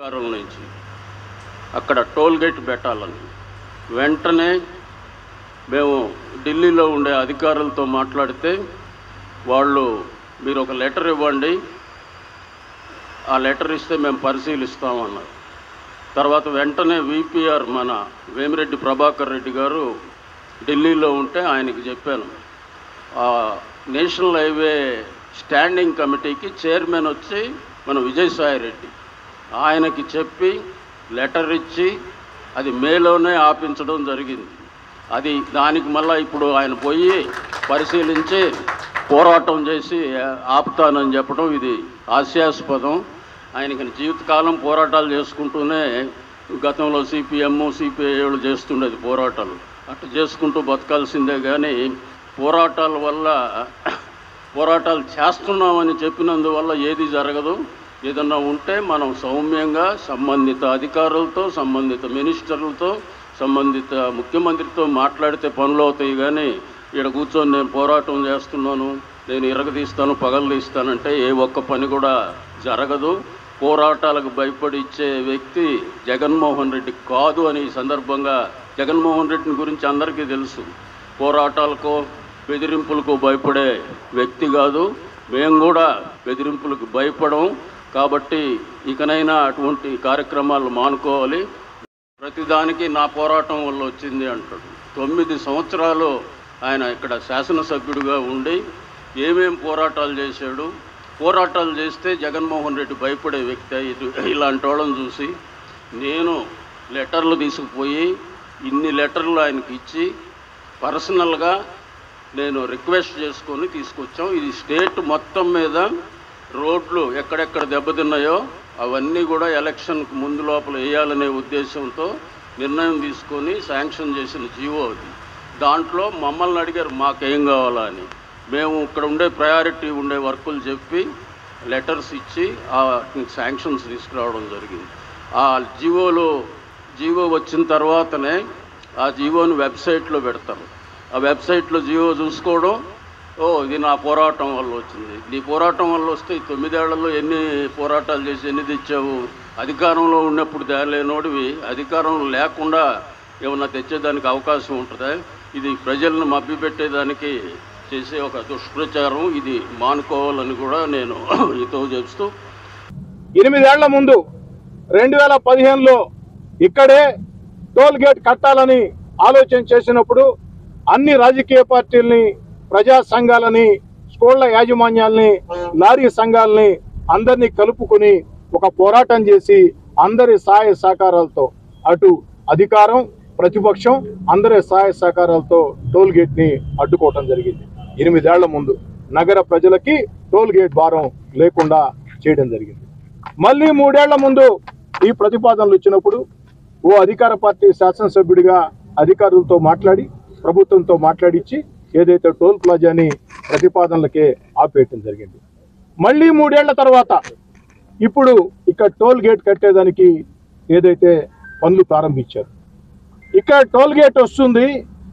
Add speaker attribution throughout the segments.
Speaker 1: అధికారుల నుంచి అక్కడ టోల్ గేట్ పెట్టాలని వెంటనే మేము ఢిల్లీలో ఉండే అధికారులతో మాట్లాడితే వాళ్ళు మీరు ఒక లెటర్ ఇవ్వండి ఆ లెటర్ ఇస్తే మేము పరిశీలిస్తామన్నారు తర్వాత వెంటనే విపిఆర్ మన వేమిరెడ్డి ప్రభాకర్ రెడ్డి గారు ఢిల్లీలో ఉంటే ఆయనకి చెప్పాను ఆ నేషనల్ హైవే స్టాండింగ్ కమిటీకి చైర్మన్ వచ్చి మన విజయసాయి రెడ్డి ఆయనకి చెప్పి లెటర్ ఇచ్చి అది మేలోనే ఆపించడం జరిగింది అది దానికి మళ్ళీ ఇప్పుడు ఆయన పోయి పరిశీలించి పోరాటం చేసి ఆపుతానని చెప్పడం ఇది హాస్యాస్పదం ఆయనకి జీవితకాలం పోరాటాలు చేసుకుంటూనే గతంలో సిపిఎం సిపిఐ వాళ్ళు చేస్తుండేది పోరాటాలు అట్లా చేసుకుంటూ బతకాల్సిందే కానీ పోరాటాల వల్ల పోరాటాలు చేస్తున్నామని చెప్పినందువల్ల ఏది జరగదు ఏదన్నా ఉంటే మనం సౌమ్యంగా సంబంధిత అధికారులతో సంబంధిత మినిస్టర్లతో సంబంధిత ముఖ్యమంత్రితో మాట్లాడితే పనులు అవుతాయి కానీ ఇక్కడ కూర్చొని నేను పోరాటం చేస్తున్నాను నేను ఇరగదీస్తాను పగలు తీస్తానంటే ఏ ఒక్క పని కూడా జరగదు పోరాటాలకు భయపడి ఇచ్చే వ్యక్తి జగన్మోహన్ రెడ్డి కాదు అని ఈ సందర్భంగా జగన్మోహన్ రెడ్డిని గురించి అందరికీ తెలుసు పోరాటాలకు బెదిరింపులకు భయపడే వ్యక్తి కాదు మేము కూడా బెదిరింపులకు భయపడం కాబట్టి ఇకనైనా అటువంటి కార్యక్రమాలు మానుకోవాలి ప్రతిదానికి నా పోరాటం వల్ల వచ్చింది అంటాడు తొమ్మిది సంవత్సరాలు ఆయన ఇక్కడ శాసనసభ్యుడిగా ఉండి ఏమేం పోరాటాలు చేశాడు పోరాటాలు చేస్తే జగన్మోహన్ రెడ్డి భయపడే వ్యక్తి ఇది ఇలాంటి వాళ్ళని చూసి నేను లెటర్లు తీసుకుపోయి ఇన్ని లెటర్లు ఆయనకి ఇచ్చి పర్సనల్గా నేను రిక్వెస్ట్ చేసుకొని తీసుకొచ్చాం ఇది స్టేట్ మొత్తం మీద రోడ్లు ఎక్కడెక్కడ దెబ్బతిన్నాయో అవన్నీ కూడా ఎలక్షన్కు ముందు లోపల వేయాలనే ఉద్దేశంతో నిర్ణయం తీసుకొని శాంక్షన్ చేసిన జీవో అది దాంట్లో మమ్మల్ని అడిగారు మాకేం కావాలా అని మేము ఇక్కడ ఉండే ప్రయారిటీ ఉండే వర్కులు చెప్పి లెటర్స్ ఇచ్చి ఆ శాంక్షన్స్ తీసుకురావడం జరిగింది ఆ జీవోలో జీవో వచ్చిన తర్వాతనే ఆ జీవోని వెబ్సైట్లో పెడతారు ఆ వెబ్సైట్లో జీవో చూసుకోవడం ఓ ఇది నా పోరాటం వల్ల వచ్చింది నీ పోరాటం వల్ల వస్తే ఈ తొమ్మిదేళ్లలో ఎన్ని పోరాటాలు చేసి ఎన్ని తెచ్చావు అధికారంలో ఉన్నప్పుడు తేలేనోడివి అధికారంలో లేకుండా ఏమన్నా తెచ్చేదానికి అవకాశం ఉంటుందా ఇది ప్రజలను మభ్యపెట్టేదానికి చేసే ఒక దుష్ప్రచారం ఇది మానుకోవాలని కూడా నేను ఇతో చెప్తూ
Speaker 2: ఎనిమిదేళ్ల ముందు రెండు వేల పదిహేనులో ఇక్కడే టోల్ గేట్ కట్టాలని ఆలోచన చేసినప్పుడు అన్ని రాజకీయ పార్టీల్ని ప్రజా సంఘాలని స్కూళ్ల యాజమాన్యాల్ని లారీ సంఘాలని అందరినీ కలుపుకొని ఒక పోరాటం చేసి అందరి సహాయ సహకారాలతో అటు అధికారం ప్రతిపక్షం అందరి సహాయ సహకారాలతో టోల్ గేట్ ని అడ్డుకోవటం జరిగింది ఎనిమిదేళ్ల ముందు నగర ప్రజలకి టోల్ గేట్ భారం లేకుండా చేయడం జరిగింది మళ్ళీ మూడేళ్ల ముందు ఈ ప్రతిపాదనలు వచ్చినప్పుడు ఓ అధికార పార్టీ శాసనసభ్యుడిగా అధికారులతో మాట్లాడి ప్రభుత్వంతో మాట్లాడించి ఏదైతే టోల్ ప్లాజాని ప్రతిపాదనలకే ఆపేయటం జరిగింది మళ్ళీ మూడేళ్ల తర్వాత ఇప్పుడు ఇక్కడ టోల్ గేట్ కట్టేదానికి ఏదైతే పనులు ప్రారంభించారు ఇక్కడ టోల్ గేట్ వస్తుంది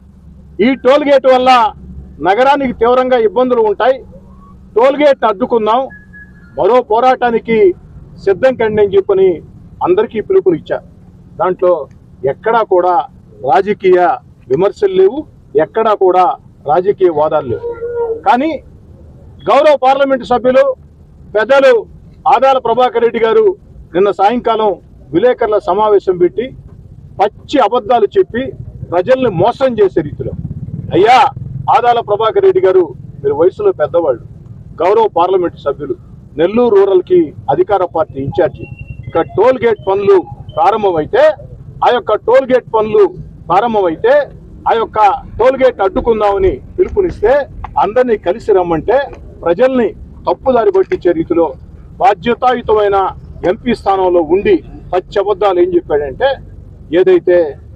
Speaker 2: ఈ టోల్ గేట్ వల్ల నగరానికి తీవ్రంగా ఇబ్బందులు ఉంటాయి టోల్ గేట్ అడ్డుకుందాం మరో పోరాటానికి సిద్ధం కండి అని చెప్పని అందరికీ పిలుపులు ఇచ్చారు దాంట్లో ఎక్కడా కూడా రాజకీయ విమర్శలు లేవు ఎక్కడా కూడా రాజకీయ వాదాలు లేవు కానీ గౌరవ పార్లమెంటు సభ్యులు పెద్దలు ఆదాల ప్రభాకర్ రెడ్డి గారు నిన్న సాయంకాలం విలేకరుల సమావేశం పెట్టి పచ్చి అబద్ధాలు చెప్పి ప్రజల్ని మోసం చేసే రీతిలో అయ్యా ఆదాల ప్రభాకర్ రెడ్డి గారు మీరు వయసులో పెద్దవాళ్ళు గౌరవ పార్లమెంటు సభ్యులు నెల్లూరు రూరల్ కి అధికార పార్టీ ఇన్ఛార్జి ఇక్కడ టోల్ గేట్ పనులు ప్రారంభమైతే ఆ యొక్క టోల్ గేట్ పనులు ప్రారంభమైతే ఆ యొక్క టోల్ గేట్ అడ్డుకుందామని పిలుపునిస్తే అందరినీ కలిసి రమ్మంటే ప్రజల్ని తప్పుదారి పట్టించే రీతిలో బాధ్యతాయుతమైన ఎంపీ స్థానంలో ఉండి పచ్చి అబద్ధాలు ఏం చెప్పాడంటే ఏదైతే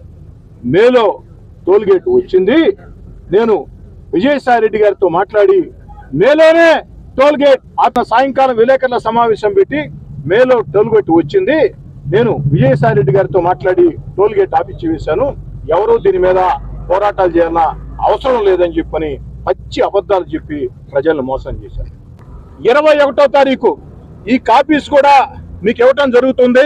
Speaker 2: మేలో టోల్ గేట్ వచ్చింది నేను విజయసాయి రెడ్డి గారితో మాట్లాడి మేలోనే టోల్ గేట్ అతను సాయంకాలం విలేకరుల సమావేశం పెట్టి మేలో టోల్ గేట్ వచ్చింది నేను విజయసాయి రెడ్డి గారితో మాట్లాడి టోల్ గేట్ ఆపిచ్చి వేశాను ఎవరూ దీని మీద పోరాటాలు చేయాలన్న అవసరం లేదని చెప్పని పచ్చి అబద్ధాలు చెప్పి ప్రజలను మోసం చేశారు ఇరవై ఒకటో తారీఖు ఈ కాపీస్ కూడా మీకు ఇవ్వటం జరుగుతుంది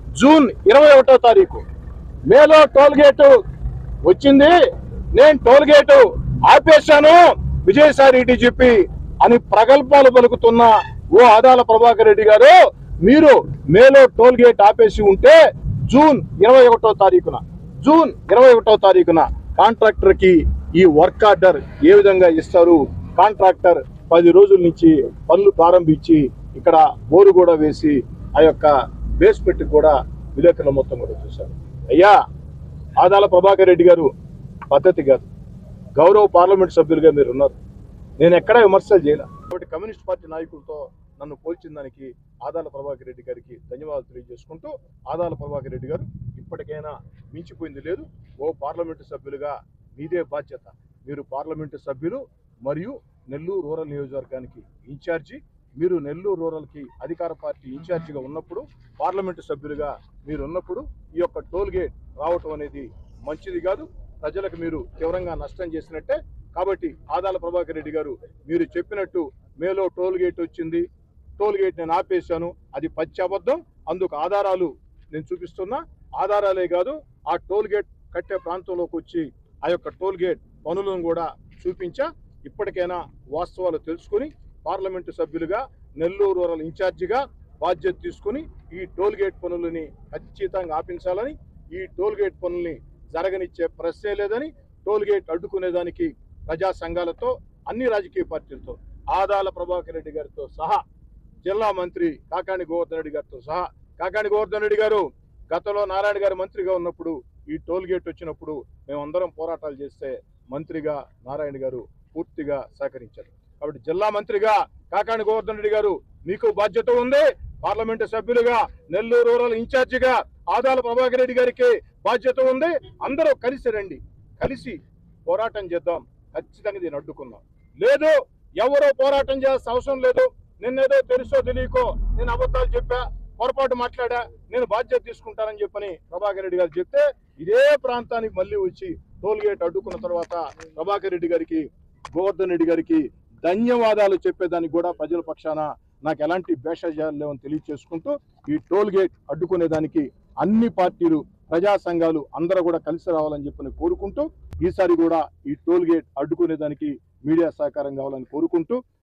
Speaker 2: జూన్ ఇరవై ఒకటో తారీఖు మేలో టోల్ గేటు వచ్చింది నేను టోల్ గేటు ఆపేశాను విజయసాయి డీజీపీ అని ప్రగల్భాలు పలుకుతున్న ఓ ఆదాల ప్రభాకర్ రెడ్డి గారు మీరు మేలో టోల్ గేట్ ఆపేసి ఉంటే జూన్ ఇరవై ఒకటో తారీఖున జూన్ ఇరవై ఒకటో తారీఖున కాంట్రాక్టర్ కి ఈ వర్క్ ఆర్డర్ ఏ విధంగా ఇస్తారు కాంట్రాక్టర్ పది రోజుల నుంచి పనులు ప్రారంభించి ఇక్కడ బోరు కూడా వేసి ఆ యొక్క బేస్మెంట్ కూడా విలేకరుల మొత్తం కూడా చూశారు అయ్యా ఆదాల ప్రభాకర్ రెడ్డి గారు పద్ధతి కాదు గౌరవ పార్లమెంట్ సభ్యులుగా మీరు ఉన్నారు నేను ఎక్కడా విమర్శలు చేయలే కాబట్టి కమ్యూనిస్ట్ పార్టీ నాయకులతో నన్ను పోల్చిన దానికి ఆదాల ప్రభాకర్ రెడ్డి గారికి ధన్యవాదాలు తెలియజేసుకుంటూ ఆదాల ప్రభాకర్ రెడ్డి గారు ఇప్పటికైనా మించిపోయింది లేదు ఓ పార్లమెంటు సభ్యులుగా మీదే బాధ్యత మీరు పార్లమెంటు సభ్యులు మరియు నెల్లూరు రూరల్ నియోజకవర్గానికి ఇన్ఛార్జి మీరు నెల్లూరు రూరల్కి అధికార పార్టీ ఇన్ఛార్జిగా ఉన్నప్పుడు పార్లమెంటు సభ్యులుగా మీరు ఉన్నప్పుడు ఈ యొక్క టోల్ గేట్ రావటం అనేది మంచిది కాదు ప్రజలకు మీరు తీవ్రంగా నష్టం చేసినట్టే కాబట్టి ఆదాల ప్రభాకర్ రెడ్డి గారు మీరు చెప్పినట్టు మేలో టోల్ గేట్ వచ్చింది టోల్ గేట్ నేను ఆపేశాను అది పచ్చి అబద్ధం అందుకు ఆధారాలు నేను చూపిస్తున్నా ఆధారాలే కాదు ఆ టోల్ గేట్ కట్టే ప్రాంతంలోకి వచ్చి ఆ యొక్క టోల్ గేట్ పనులను కూడా చూపించా ఇప్పటికైనా వాస్తవాలు తెలుసుకుని పార్లమెంటు సభ్యులుగా నెల్లూరు రూరల్ ఇన్ఛార్జిగా బాధ్యత తీసుకుని ఈ టోల్ గేట్ పనులని ఖచ్చితంగా ఆపించాలని ఈ టోల్ గేట్ పనుల్ని జరగనిచ్చే ప్రశ్నే లేదని టోల్ గేట్ అడ్డుకునేదానికి ప్రజా సంఘాలతో అన్ని రాజకీయ పార్టీలతో ఆదాల ప్రభాకర్ రెడ్డి గారితో సహా జిల్లా మంత్రి కాకాణి గోవర్ధన్ రెడ్డి గారితో సహా కాకాణి గోవర్ధన్ రెడ్డి గారు గతంలో నారాయణ గారు మంత్రిగా ఉన్నప్పుడు ఈ టోల్ గేట్ వచ్చినప్పుడు మేమందరం పోరాటాలు చేస్తే మంత్రిగా నారాయణ గారు పూర్తిగా సహకరించారు కాబట్టి జిల్లా మంత్రిగా కాకాణి గోవర్ధన్ రెడ్డి గారు మీకు బాధ్యత ఉంది పార్లమెంటు సభ్యులుగా నెల్లూరు రూరల్ ఇన్ఛార్జిగా ఆదాల ప్రభాకర్ రెడ్డి గారికి బాధ్యత ఉంది అందరూ కలిసి రండి కలిసి పోరాటం చేద్దాం ఖచ్చితంగా దీన్ని అడ్డుకుందాం లేదు ఎవరో పోరాటం చేయాల్సిన అవసరం లేదు నిన్నేదో తెలుసో తెలియకో నేను అబద్ధాలు చెప్పా పొరపాటు మాట్లాడా నేను బాధ్యత తీసుకుంటానని చెప్పని ప్రభాకర్ రెడ్డి గారు చెప్తే ఇదే ప్రాంతానికి మళ్ళీ వచ్చి టోల్ గేట్ అడ్డుకున్న తర్వాత ప్రభాకర్ రెడ్డి గారికి గోవర్ధన్ రెడ్డి గారికి ధన్యవాదాలు చెప్పేదానికి కూడా ప్రజల పక్షాన నాకు ఎలాంటి భేషజాలు లేవని తెలియచేసుకుంటూ ఈ టోల్ గేట్ అడ్డుకునేదానికి అన్ని పార్టీలు ప్రజా సంఘాలు అందరూ కూడా కలిసి రావాలని చెప్పని కోరుకుంటూ ఈసారి కూడా ఈ టోల్ గేట్ అడ్డుకునేదానికి మీడియా సహకారం కావాలని కోరుకుంటూ